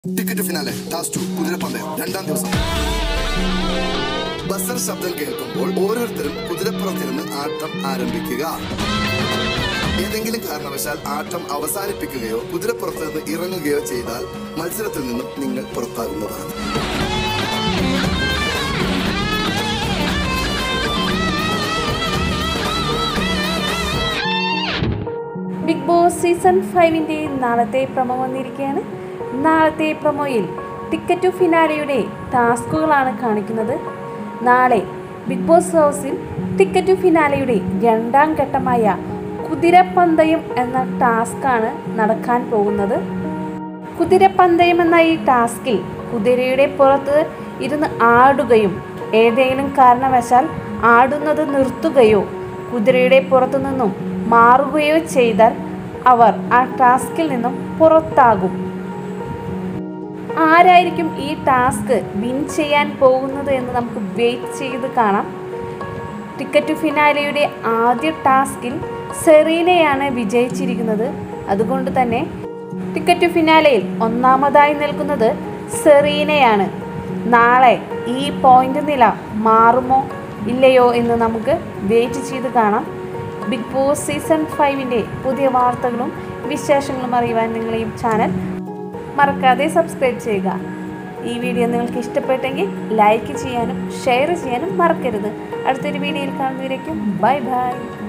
ticket finale task to കുതിരപ്പന്തയം രണ്ടാം ദിവസം ബസർ ശബ്ദം കേൾക്കുമ്പോൾ ഓരോരുത്തരും കുതിരപ്പുറത്തിരുന്ന് ആട്ടം ആരംഭിക്കുക ഏതെങ്കിലും കാരണവശാൽ ആട്ടം അവസാനിപ്പിക്കുകയോ കുതിരപ്പുറത്ത് നിന്ന് ഇറങ്ങുകയോ ചെയ്താൽ മത്സരത്തിൽ നിന്നും നിങ്ങൾ പുറത്താകുന്നതാണ് ബിഗ് ബോസ് സീസൺ ഫൈവിൻ്റെ നാളത്തെ പ്രൊമോ വന്നിരിക്കുകയാണ് നാളത്തെ പ്രൊമോയിൽ ടിക്കറ്റ് ടു ഫിനാലയുടെ ടാസ്കുകളാണ് കാണിക്കുന്നത് നാളെ ബിഗ് ബോസ് ഹൗസിൽ ടിക്കറ്റ് ടു ഫിനാലയുടെ രണ്ടാം ഘട്ടമായ കുതിരപ്പന്തയം എന്ന ടാസ്ക്കാണ് നടക്കാൻ പോകുന്നത് കുതിരപ്പന്തയം എന്ന ഈ ടാസ്കിൽ കുതിരയുടെ പുറത്ത് ഇരുന്ന് ആടുകയും ഏതെങ്കിലും കാരണവശാൽ ആടുന്നത് നിർത്തുകയോ കുതിരയുടെ പുറത്തു നിന്നും മാറുകയോ ചെയ്താൽ അവർ ആ ടാസ്കിൽ നിന്നും പുറത്താകും ആരായിരിക്കും ഈ ടാസ്ക് വിൻ ചെയ്യാൻ പോകുന്നത് എന്ന് നമുക്ക് വെയിറ്റ് ചെയ്ത് കാണാം ടിക്കറ്റ് ഫിനാലയുടെ ആദ്യ ടാസ്കിൽ സെറീനയാണ് വിജയിച്ചിരിക്കുന്നത് അതുകൊണ്ട് തന്നെ ടിക്കറ്റ് ഫിനാലയിൽ ഒന്നാമതായി നിൽക്കുന്നത് സെറീനയാണ് നാളെ ഈ പോയിന്റ് നില മാറുമോ ഇല്ലയോ എന്ന് നമുക്ക് വെയിറ്റ് ചെയ്ത് കാണാം ബിഗ് ബോസ് സീസൺ ഫൈവിൻ്റെ പുതിയ വാർത്തകളും വിശേഷങ്ങളും അറിയുവാൻ നിങ്ങൾ ഈ ചാനൽ മറക്കാതെ സബ്സ്ക്രൈബ് ചെയ്യുക ഈ വീഡിയോ നിങ്ങൾക്ക് ഇഷ്ടപ്പെട്ടെങ്കിൽ ലൈക്ക് ചെയ്യാനും ഷെയർ ചെയ്യാനും മറക്കരുത് അടുത്തൊരു വീഡിയോയിൽ കാണുന്നവരേക്കും ബൈ ബൈ